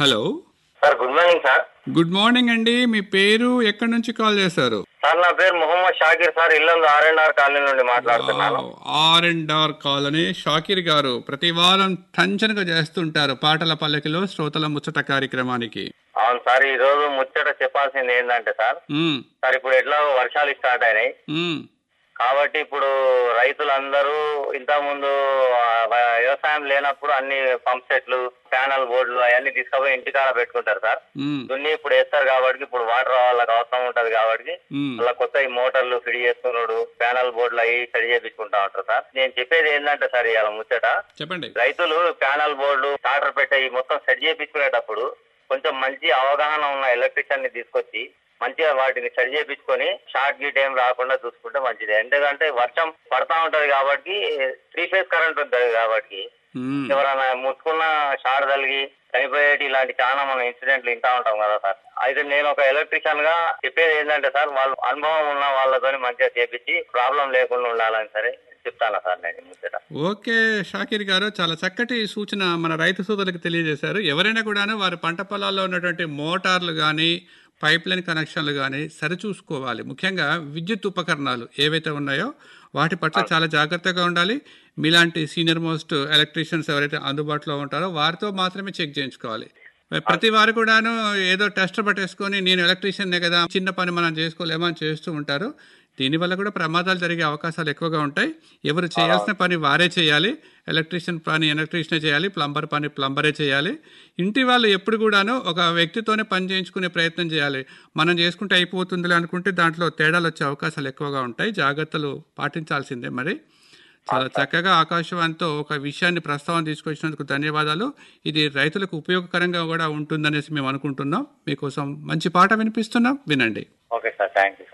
Hello sir good morning sir good morning అండి మీ పేరు ఎక్కడి నుంచి కాల్ చేశారు సార్ నా పేరు Mohammed Shakir sir Yellandu R and R colony నుండి మాట్లాడుతున్నాను R and R colony Shakir garu ప్రతి వారం టంచనగా చేస్తుంటారు పాటల పల్లకిలో శ్రోతల ముచ్చట కార్యక్రమానికి అవును సార్ ఈ రోజు ముచ్చట చెప్పాల్సింది ఏంటంటే సార్ మ్మ్, సార్ ఇప్పుడు ఎట్లా వర్షాలు స్టార్ట్ అయినాయి మ్మ్, కాబట్టి ఇప్పుడు రైతులందరూ ఇంతకుముందు ఆ, వ- వ్యవసాయం లేనప్పుడు అన్ని పంప్ సెట్లు ప్యానల్ బోర్డులు అవన్నీ తీసుకుపోయి ఇంటికాడ పెట్టుకుంటారు సార్ మ్మ్, దున్ని ఇప్పుడు వేస్తారు కాబట్టి ఇప్పుడు వాటర్ వాళ్ళకి అవసరం ఉంటది కాబట్టి మ్మ్. అలా కొత్త ఈ మోటార్లు ఫిట్ చేసుకున్నాడు ప్యానల్ బోర్డులు అవి సెట్ చేపించుకుంటా ఉంటారు సార్ నేను చెప్పేది ఏంటంటే సార్ ఇవాళ ముచ్చట చెప్పండి రైతులు ప్యానల్ బోర్డు స్టార్టర్ పెట్టే ఈ మొత్తం సెట్ చేయించుకునేటప్పుడు కొంచెం మంచి అవగాహన ఉన్న ఎలక్ట్రీషియన్ ని తీసుకొచ్చి మంచిగా వాటిని సెట్ చేయించుకొని షార్ట్ గీట్ ఏం రాకుండా చూసుకుంటే మంచిది ఎందుకంటే వర్షం పడతా ఉంటది కాబట్టి త్రీ ఫేజ్ కరెంట్ ఉంటది కాబట్టి మ్మ్, ఎవరైనా ముట్టుకున్న షార్ట్ తగిలి చనిపోయేటి ఇలాంటి చాలా మనం ఇన్సిడెంట్లు వింటా ఉంటాం కదా సార్ అయితే నేను ఒక ఎలక్ట్రీషియన్ గా చెప్పేది ఏంటంటే సార్ వాళ్ళు అనుభవం ఉన్న వాళ్ళతోని మంచిగా చేపించి ప్రాబ్లం లేకుండా ఉండాలని సరే చెప్తాను సార్ నేను ఈ ముచ్చట ఓకే షాకీర్ గారు చాలా చక్కటి సూచన మన రైతు సోదరులకు తెలియజేశారు ఎవరైనా కూడాను వారి పంట పొలాల్లో ఉన్నటువంటి మోటార్లు కానీ పైప్ లైన్ కనెక్షన్లు కానీ సరిచూసుకోవాలి ముఖ్యంగా విద్యుత్ ఉపకరణాలు ఏవైతే ఉన్నాయో వాటి పట్ల చాలా జాగ్రత్తగా ఉండాలి మీలాంటి సీనియర్ మోస్ట్ ఎలక్ట్రీషియన్స్ ఎవరైతే అందుబాటులో ఉంటారో వారితో మాత్రమే చెక్ చేయించుకోవాలి ప్రతి వారు కూడాను ఏదో టెస్ట్ పట్టేసుకొని నేను ఎలక్ట్రీషియన్నే కదా చిన్న పని మనం చేసుకోలేమో అని చేస్తూ ఉంటారు దీనివల్ల కూడా ప్రమాదాలు జరిగే అవకాశాలు ఎక్కువగా ఉంటాయి ఎవరు చేయాల్సిన పని వారే చేయాలి ఎలక్ట్రీషియన్ పని ఎలక్ట్రీషియనే చేయాలి ప్లంబర్ పని ప్లంబరే చేయాలి ఇంటి వాళ్ళు ఎప్పుడు కూడాను ఒక వ్యక్తితోనే పని చేయించుకునే ప్రయత్నం చేయాలి మనం చేసుకుంటే అయిపోతుందిలే అనుకుంటే దాంట్లో తేడాలు వచ్చే అవకాశాలు ఎక్కువగా ఉంటాయి జాగ్రత్తలు పాటించాల్సిందే మరి చాలా చక్కగా ఆకాశవాణితో ఒక విషయాన్ని ప్రస్తావన తీసుకొచ్చినందుకు ధన్యవాదాలు ఇది రైతులకు ఉపయోగకరంగా కూడా ఉంటుందనేసి మేము అనుకుంటున్నాం మీకోసం మంచి పాట వినిపిస్తున్నాం వినండి ఓకే సార్ థ్యాంక్ యూ